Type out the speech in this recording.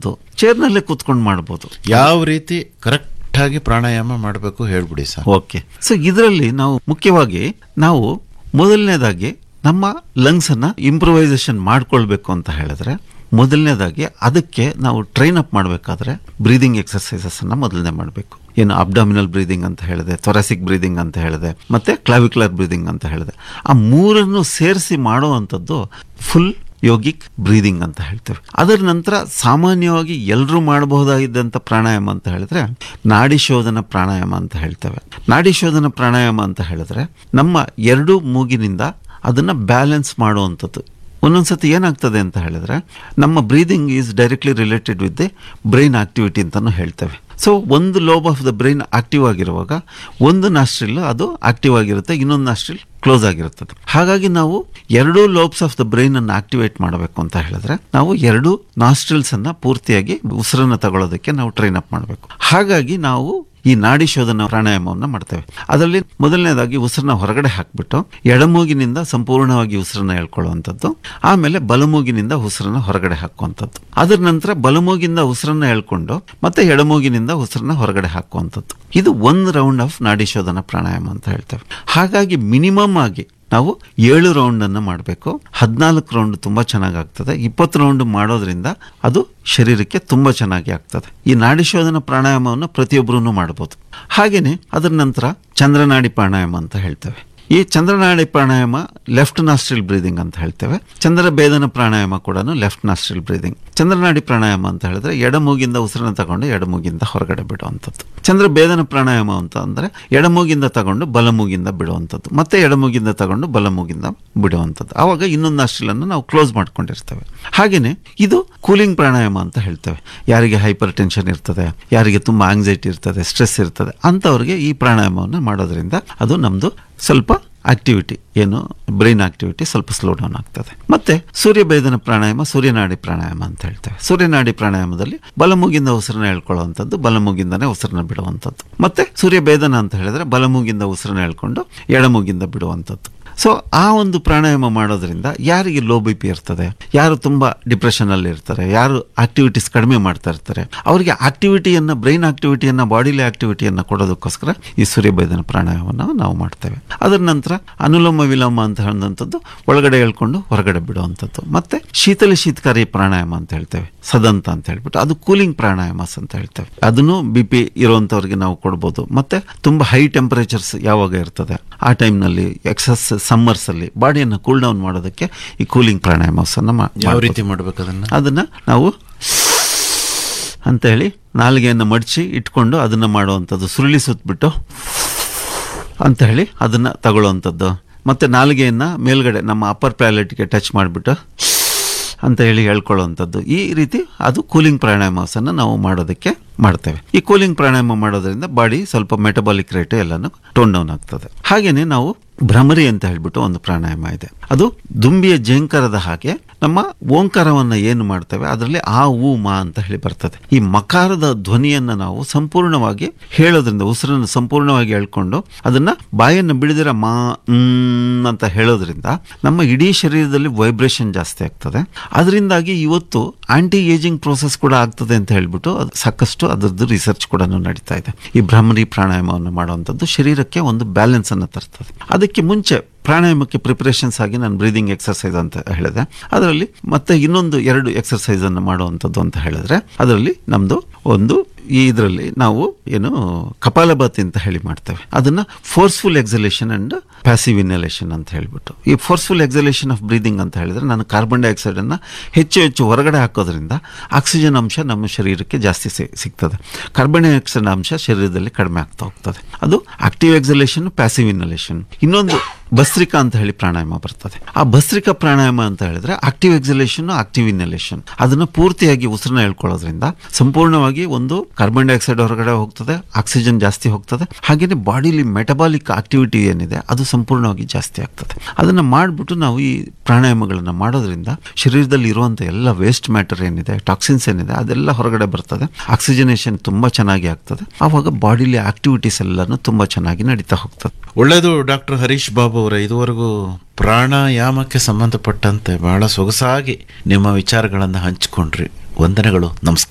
ಮಾಡುವಂಥದ್ದು ಚೇರ್ನಲ್ಲೇ ಕೂತ್ಕೊಂಡು ಮಾಡ್ಬೋದು ಯಾವ ರೀತಿ ಕರೆಕ್ಟ್ ಆಗಿ ಪ್ರಾಣಾಯಾಮ ಮಾಡಬೇಕು ಹೇಳ್ಬಿಡಿ ಸರ್ ಓಕೆ ಸೊ ಇದರಲ್ಲಿ ನಾವು ಮುಖ್ಯವಾಗಿ ನಾವು ಮೊದಲನೇದಾಗಿ ನಮ್ಮ ಲಂಗ್ಸ್ ಅನ್ನ ಇಂಪ್ರೂವೈಸೇಷನ್ ಮಾಡ್ಕೊಳ್ಬೇಕು ಅಂತ ಹೇಳಿದ್ರೆ ಮೊದಲನೇದಾಗಿ ಅದಕ್ಕೆ ನಾವು ಟ್ರೈನ್ ಅಪ್ ಮಾಡಬೇಕಾದ್ರೆ ಬ್ರೀದಿಂಗ್ ಎಕ್ಸರ್ಸೈಸಸ್ ಅನ್ನ ಮೊದಲನೇ ಮಾಡಬೇಕು ಏನು ಅಬ್ಡಾಮಿನಲ್ ಬ್ರೀದಿಂಗ್ ಅಂತ ಹೇಳಿದೆ ಥೊರಾಸಿಕ್ ಬ್ರೀದಿಂಗ್ ಅಂತ ಹೇಳಿದೆ ಮತ್ತೆ ಕ್ಲಾವಿಕ್ಯುಲರ್ ಬ್ರೀದಿಂಗ್ ಅಂತ ಹೇಳಿದೆ ಆ ಮೂರನ್ನು ಸೇರಿಸಿ ಮಾಡುವಂಥದ್ದು ಫುಲ್ ಯೋಗಿಕ್ ಬ್ರೀದಿಂಗ್ ಅಂತ ಹೇಳ್ತೇವೆ ಅದರ ನಂತರ ಸಾಮಾನ್ಯವಾಗಿ ಎಲ್ಲರೂ ಮಾಡಬಹುದಾಗಿದ್ದಂಥ ಪ್ರಾಣಾಯಾಮ ಅಂತ ಹೇಳಿದ್ರೆ ನಾಡಿ ಶೋಧನ ಪ್ರಾಣಾಯಾಮ ಅಂತ ಹೇಳ್ತೇವೆ ನಾಡಿ ಶೋಧನ ಪ್ರಾಣಾಯಾಮ ಅಂತ ಹೇಳಿದ್ರೆ ನಮ್ಮ ಎರಡು ಮೂಗಿನಿಂದ ಅದನ್ನ ಬ್ಯಾಲೆನ್ಸ್ ಮಾಡುವಂಥದ್ದು ಒಂದೊಂದ್ಸತಿ ಏನಾಗ್ತದೆ ಅಂತ ಹೇಳಿದ್ರೆ ನಮ್ಮ breathing is directly related with the brain activity ಅಂತಾನು ಹೇಳ್ತೇವೆ ಸೊ ಒಂದು lobe of the brain active ಆಗಿರುವಾಗ ಒಂದು ನಾಸ್ಟ್ರಿಲ್ ಅದು ಆಕ್ಟಿವ್ ಆಗಿರುತ್ತೆ ಇನ್ನೊಂದು ನಾಸ್ಟ್ರಿಲ್ ಕ್ಲೋಸ್ ಆಗಿರುತ್ತದೆ ಹಾಗಾಗಿ ನಾವು ಎರಡೂ ಲೋಬ್ಸ್ ಆಫ್ ದ ಬ್ರೈನ್ ಅನ್ನು ಆಕ್ಟಿವೇಟ್ ಮಾಡಬೇಕು ಅಂತ ಹೇಳಿದ್ರೆ ನಾವು ಎರಡು ನಾಸ್ಟ್ರಿಲ್ಸ್ ಅನ್ನ ಪೂರ್ತಿಯಾಗಿ ಉಸಿರನ್ನ ತಗೊಳ್ಳೋದಕ್ಕೆ ನಾವು ಟ್ರೈನ್ ಅಪ್ ಮಾಡಬೇಕು ಹಾಗಾಗಿ ನಾವು ಈ ನಾಡಿ ಶೋಧನ ಪ್ರಾಣಾಯಾಮವನ್ನು ಮಾಡ್ತೇವೆ ಅದರಲ್ಲಿ ಮೊದಲನೇದಾಗಿ ಉಸಿರನ್ನ ಹೊರಗಡೆ ಹಾಕ್ಬಿಟ್ಟು ಎಡಮೂಗಿನಿಂದ ಸಂಪೂರ್ಣವಾಗಿ ಉಸಿರನ್ನ ಹೇಳ್ಕೊಳ್ಳುವಂಥದ್ದು ಆಮೇಲೆ ಬಲಮೂಗಿನಿಂದ ಉಸಿರನ್ನ ಹೊರಗಡೆ ಹಾಕುವಂಥದ್ದು ಅದರ ನಂತರ ಬಲಮೂಗಿಂದ ಉಸಿರನ್ನ ಹೇಳ್ಕೊಂಡು ಮತ್ತೆ ಎಡಮೂಗಿನಿಂದ ಉಸಿರನ್ನ ಹೊರಗಡೆ ಹಾಕುವಂಥದ್ದು ಇದು ಒಂದು ರೌಂಡ್ ಆಫ್ ನಾಡಿ ಶೋಧನ ಪ್ರಾಣಾಯಾಮ ಅಂತ ಹೇಳ್ತೇವೆ ಹಾಗಾಗಿ ಮಿನಿಮಮ್ ಆಗಿ ನಾವು ಏಳು ರೌಂಡ್ ಅನ್ನು ಮಾಡಬೇಕು ಹದಿನಾಲ್ಕು ರೌಂಡ್ ತುಂಬಾ ಚೆನ್ನಾಗಿ ಆಗ್ತದೆ ಇಪ್ಪತ್ತು ರೌಂಡ್ ಮಾಡೋದ್ರಿಂದ ಅದು ಶರೀರಕ್ಕೆ ತುಂಬಾ ಚೆನ್ನಾಗಿ ಆಗ್ತದೆ ಈ ನಾಡಿ ಶೋಧನ ಪ್ರಾಣಾಯಾಮವನ್ನು ಪ್ರತಿಯೊಬ್ಬರೂ ಮಾಡಬಹುದು ಹಾಗೇನೆ ಅದರ ನಂತರ ಚಂದ್ರನಾಡಿ ಪ್ರಾಣಾಯಾಮ ಅಂತ ಹೇಳ್ತೇವೆ ಈ Chandranadi pranayama left nostril breathing ಅಂತ ಹೇಳ್ತೇವೆ ಚಂದ್ರ ಭೇದನ ಪ್ರಾಣಾಯಾಮ ಕೂಡ left nostril breathing Chandranadi pranayama ಅಂತ ಹೇಳಿದ್ರೆ ಎಡಮೂಗಿಂದ ಉಸಿರನ್ನ ತಗೊಂಡು ಎಡಮೂಗಿಂದ ಹೊರಗಡೆ ಬಿಡುವಂಥದ್ದು ಚಂದ್ರ ಭೇದನ ಪ್ರಾಣಾಯಾಮ ಅಂತ ಅಂದ್ರೆ ಎಡಮೂಗಿಂದ ತಗೊಂಡು ಬಲಮೂಗಿಂದ ಬಿಡುವಂಥದ್ದು ಮತ್ತೆ ಎಡಮೂಗಿಂದ ತಗೊಂಡು ಬಲಮೂಗಿಂದ ಬಿಡುವಂಥದ್ದು ಆವಾಗ ಇನ್ನೊಂದು ನಾಸ್ಟ್ರಿಲ್ ಅನ್ನು ನಾವು ಕ್ಲೋಸ್ ಮಾಡ್ಕೊಂಡಿರ್ತೇವೆ ಹಾಗೇನೆ ಇದು ಕೂಲಿಂಗ್ ಪ್ರಾಣಾಯಾಮ ಅಂತ ಹೇಳ್ತೇವೆ ಯಾರಿಗೆ ಹೈಪರ್ ಟೆನ್ಷನ್ ಇರ್ತದೆ ಯಾರಿಗೆ ತುಂಬಾ ಆಂಗ್ಸೈಟಿ ಇರ್ತದೆ ಸ್ಟ್ರೆಸ್ ಇರ್ತದೆ ಅಂಥವ್ರಿಗೆ ಈ ಪ್ರಾಣಾಯಾಮವನ್ನು ಮಾಡೋದ್ರಿಂದ ಅದು ನಮ್ದು ಸ್ವಲ್ಪ ಆಕ್ಟಿವಿಟಿ ಏನು ಬ್ರೈನ್ ಆಕ್ಟಿವಿಟಿ ಸ್ವಲ್ಪ ಸ್ಲೋ ಡೌನ್ ಆಗ್ತದೆ ಮತ್ತೆ ಸೂರ್ಯಭೇದನ ಪ್ರಾಣಾಯಾಮ ಸೂರ್ಯನಾಡಿ ಪ್ರಾಣಾಯಾಮ ಅಂತ ಹೇಳ್ತೇವೆ ಸೂರ್ಯನಾಡಿ ಪ್ರಾಣಾಯಾಮದಲ್ಲಿ ಬಲಮೂಗಿಂದ ಉಸಿರನ್ನ ಹೇಳ್ಕೊಳ್ಳುವಂಥದ್ದು ಬಲಮೂಗಿಂದನೇ ಉಸಿರನ್ನ ಬಿಡುವಂಥದ್ದು ಮತ್ತೆ ಸೂರ್ಯಭೇದನ ಅಂತ ಹೇಳಿದ್ರೆ ಬಲಮೂಗಿಂದ ಉಸಿರನ್ನ ಹೇಳ್ಕೊಂಡು ಎಡಮೂಗಿಂದ ಬಿಡುವಂಥದ್ದು ಸೊ ಆ ಒಂದು ಪ್ರಾಣಾಯಾಮ ಮಾಡೋದ್ರಿಂದ ಯಾರಿಗೆ ಲೋ ಬಿ ಪಿ ಇರ್ತದೆ ಯಾರು ತುಂಬಾ ಡಿಪ್ರೆಷನ್ ಅಲ್ಲಿ ಇರ್ತಾರೆ ಯಾರು ಆಕ್ಟಿವಿಟೀಸ್ ಕಡಿಮೆ ಮಾಡ್ತಾ ಇರ್ತಾರೆ ಅವರಿಗೆ ಆಕ್ಟಿವಿಟಿಯನ್ನ ಬ್ರೈನ್ ಆಕ್ಟಿವಿಟಿಯನ್ನ ಬಾಡಿಲಿ ಆಕ್ಟಿವಿಟಿಯನ್ನ ಕೊಡೋದಕ್ಕೋಸ್ಕರ ಈ ಸೂರ್ಯಭೇದನ ಪ್ರಾಣಾಯಾಮವನ್ನು ನಾವು ಮಾಡ್ತೇವೆ ಅದರ ನಂತರ ಅನುಲೋಮ ವಿಲೋಮ ಅಂತ ಹೇಳಿದಂಥದ್ದು ಒಳಗಡೆ ಹೇಳ್ಕೊಂಡು ಹೊರಗಡೆ ಬಿಡುವಂಥದ್ದು ಮತ್ತೆ ಶೀತಲ ಶೀತಕಾರಿ ಪ್ರಾಣಾಯಾಮ ಅಂತ ಹೇಳ್ತೇವೆ ಸದಂತ ಅಂತ ಹೇಳ್ಬಿಟ್ಟು ಅದು ಕೂಲಿಂಗ್ ಪ್ರಾಣಾಯಾಮಸ್ ಅಂತ ಹೇಳ್ತೇವೆ ಅದನ್ನು ಬಿ ಪಿ ಇರುವಂತವ್ರಿಗೆ ನಾವು ಕೊಡ್ಬೋದು ಮತ್ತೆ ತುಂಬಾ ಹೈ ಟೆಂಪರೇಚರ್ಸ್ ಯಾವಾಗ ಇರ್ತದೆ ಆ ಟೈಮ್ನಲ್ಲಿ ಎಕ್ಸಸ್ ಸಮ್ಮರ್ಸ್ ಅಲ್ಲಿ ಬಾಡಿಯನ್ನು ಕೂಲ್ ಡೌನ್ ಮಾಡೋದಕ್ಕೆ ಈ ಕೂಲಿಂಗ್ ಪ್ರಾಣಾಯಾಮಸ್ ಅನ್ನ ಮಾ- ಯಾವ ಮಾಡ್ಬೋದು. ರೀತಿ ಮಾಡ್ಬೇಕು ಅದನ್ನ ಅದನ್ನ ನಾವು ಅಂತ ಹೇಳಿ ನಾಲಿಗೆಯನ್ನು ಮಡಚಿ ಇಟ್ಕೊಂಡು ಅದನ್ನ ಮಾಡುವಂಥದ್ದು ಸುರುಳಿ ಸುತ್ತಬಿಟ್ಟು ಅಂತ ಹೇಳಿ ಅದನ್ನ ತಗೊಳ್ಳುವಂಥದ್ದು ಮತ್ತೆ ನಾಲಿಗೆಯನ್ನ ಮೇಲ್ಗಡೆ ನಮ್ಮ ಅಪ್ಪರ್ ಪ್ಯಾಲೆಟ್ಗೆ ಟಚ್ ಮಾಡಿಬಿಟ್ಟು ಅಂತ ಹೇಳಿ ಹೇಳ್ಕೊಳ್ಳುವಂಥದ್ದು ಈ ರೀತಿ ಅದು ಕೂಲಿಂಗ್ ಪ್ರಾಣಾಯಾಮಸನ್ನು ನಾವು ಮಾಡೋದಕ್ಕೆ ಮಾಡ್ತೇವೆ ಈ ಕೂಲಿಂಗ್ ಪ್ರಾಣಾಯಾಮ ಮಾಡೋದ್ರಿಂದ ಬಾಡಿ ಸ್ವಲ್ಪ ಮೆಟಬಾಲಿಕ್ ರೇಟ್ ಎಲ್ಲಾನು ಟೋನ್ ಡೌನ್ ಆಗ್ತದೆ ಹಾಗೇನೆ ನಾವು ಭ್ರಮರಿ ಅಂತ ಹೇಳ್ಬಿಟ್ಟು ಒಂದು ಪ್ರಾಣಾಯಾಮ ಇದೆ ಅದು ದುಂಬಿಯ ಜೇಂಕರದ ಹಾಗೆ ನಮ್ಮ ಓಂಕಾರವನ್ನ ಏನು ಮಾಡ್ತೇವೆ ಅದರಲ್ಲಿ ಆ ಊ ಮಾ ಅಂತ ಹೇಳಿ ಬರ್ತದೆ ಈ ಮಕಾರದ ಧ್ವನಿಯನ್ನ ನಾವು ಸಂಪೂರ್ಣವಾಗಿ ಹೇಳೋದ್ರಿಂದ ಉಸಿರನ್ನು ಸಂಪೂರ್ಣವಾಗಿ ಹೇಳ್ಕೊಂಡು ಅದನ್ನ ಬಾಯನ್ನು ಬಿಡದಿರ ಮಾ ಮ್ ಅಂತ ಹೇಳೋದ್ರಿಂದ ನಮ್ಮ ಇಡೀ ಶರೀರದಲ್ಲಿ ವೈಬ್ರೇಷನ್ ಜಾಸ್ತಿ ಆಗ್ತದೆ ಅದರಿಂದಾಗಿ ಇವತ್ತು ಆಂಟಿ ಏಜಿಂಗ್ ಪ್ರೋಸೆಸ್ ಕೂಡ ಆಗ್ತದೆ ಅಂತ ಹೇಳ್ಬಿಟ್ಟು ಅದು ಸಾಕಷ್ಟು ಅದರದ್ದು ರಿಸರ್ಚ್ ಕೂಡ ನಡೀತಾ ಇದೆ ಈ ಭ್ರಮರಿ ಪ್ರಾಣಾಯಾಮವನ್ನು ಮಾಡುವಂಥದ್ದು ಶರೀರಕ್ಕೆ ಒಂದು ಬ್ಯಾಲೆನ್ಸ್ ಅನ್ನು ತರ್ತದೆ ಅದಕ್ಕೆ ಮುಂಚೆ ಪ್ರಾಣಾಯಾಮಕ್ಕೆ ಪ್ರಿಪರೇಷನ್ಸ್ ಆಗಿ ನಾನು ಬ್ರೀದಿಂಗ್ ಎಕ್ಸರ್ಸೈಸ್ ಅಂತ ಹೇಳಿದೆ ಅದರಲ್ಲಿ ಮತ್ತೆ ಇನ್ನೊಂದು ಎರಡು ಎಕ್ಸರ್ಸೈಸ್ ಅನ್ನು ಮಾಡುವಂಥದ್ದು ಅಂತ ಹೇಳಿದ್ರೆ ಅದರಲ್ಲಿ ನಮ್ದು ಒಂದು ಈ ಇದರಲ್ಲಿ ನಾವು ಏನು ಕಪಾಲಭಾತಿ ಅಂತ ಹೇಳಿ ಮಾಡ್ತೇವೆ ಅದನ್ನ forceful exhalation and passive inhalation ಅಂತ ಹೇಳ್ಬಿಟ್ಟು ಈ ಫೋರ್ಸ್ಫುಲ್ ಎಕ್ಸಲೇಷನ್ ಆಫ್ ಬ್ರೀದಿಂಗ್ ಅಂತ ಹೇಳಿದ್ರೆ ನಾನು ಕಾರ್ಬನ್ ಡೈಆಕ್ಸೈಡ್ ಅನ್ನ ಹೆಚ್ಚು ಹೆಚ್ಚು ಹೊರಗಡೆ ಹಾಕೋದ್ರಿಂದ ಆಕ್ಸಿಜನ್ ಅಂಶ ನಮ್ಮ ಶರೀರಕ್ಕೆ ಜಾಸ್ತಿ ಸಿ- ಸಿಗ್ತದೆ ಕಾರ್ಬನ್ ಡೈಆಕ್ಸೈಡ್ ಅಂಶ ಶರೀರದಲ್ಲಿ ಕಡಿಮೆ ಆಗ್ತಾ ಹೋಗ್ತದೆ ಅದು ಆಕ್ಟಿವ್ ಎಕ್ಸಲೇಷನ್ ಪ್ಯಾಸಿವ್ ಇನ್ಹಲೇಷನ್ ಇನ್ನೊಂದು ಭಸ್ತ್ರಿಕಾ ಅಂತ ಹೇಳಿ ಪ್ರಾಣಾಯಾಮ ಬರ್ತದೆ ಆ ಭಸ್ತ್ರಿಕಾ ಪ್ರಾಣಾಯಾಮ ಅಂತ ಹೇಳಿದ್ರೆ ಆಕ್ಟಿವ್ ಎಕ್ಸಲೇಷನ್ ಆಕ್ಟಿವ್ ಇನ್ಹಲೇಷನ್ ಅದನ್ನ ಪೂರ್ತಿಯಾಗಿ ಉಸಿರನ್ನ ಹೇಳ್ಕೊಳ್ಳೋದ್ರಿಂದ ಸಂಪೂರ್ಣವಾಗಿ ಒಂದು ಕಾರ್ಬನ್ ಡೈಆಕ್ಸೈಡ್ ಹೊರಗಡೆ ಹೋಗ್ತದೆ ಆಕ್ಸಿಜನ್ ಜಾಸ್ತಿ ಹೋಗ್ತದೆ ಹಾಗೇನೆ ಬಾಡಿಲಿ ಮೆಟಬಾಲಿಕ್ ಆಕ್ಟಿವಿಟಿ ಏನಿದೆ ಅದು ಸಂಪೂರ್ಣವಾಗಿ ಜಾಸ್ತಿ ಆಗ್ತದೆ ಅದನ್ನ ಮಾಡಿಬಿಟ್ಟು ನಾವು ಈ ಪ್ರಾಣಾಯಾಮಗಳನ್ನ ಮಾಡೋದ್ರಿಂದ ಶರೀರದಲ್ಲಿ ಇರುವಂತ ಎಲ್ಲ ವೇಸ್ಟ್ ಮ್ಯಾಟರ್ ಏನಿದೆ ಟಾಕ್ಸಿನ್ಸ್ ಏನಿದೆ ಅದೆಲ್ಲ ಹೊರಗಡೆ ಬರ್ತದೆ ಆಕ್ಸಿಜನೇಷನ್ ತುಂಬಾ ಚೆನ್ನಾಗಿ ಆಗ್ತದೆ ಆವಾಗ ಬಾಡಿಲಿ ಆಕ್ಟಿವಿಟೀಸ್ ಎಲ್ಲಾನು ತುಂಬಾ ಚೆನ್ನಾಗಿ ನಡೀತಾ ಹೋಗ್ತದೆ ಒಳ್ಳೆಯದು ಡಾಕ್ಟರ್ ಹರೀಶ್ ಬಾಬು ಅವರ ಇದುವರೆಗೂ ಪ್ರಾಣಾಯಾಮಕ್ಕೆ ಸಂಬಂಧಪಟ್ಟಂತೆ ಬಹಳ ಸೊಗಸಾಗಿ ನಿಮ್ಮ ವಿಚಾರಗಳನ್ನು ಹಂಚಿಕೊಂಡ್ರಿ ವಂದನೆಗಳು ನಮಸ್ಕಾರ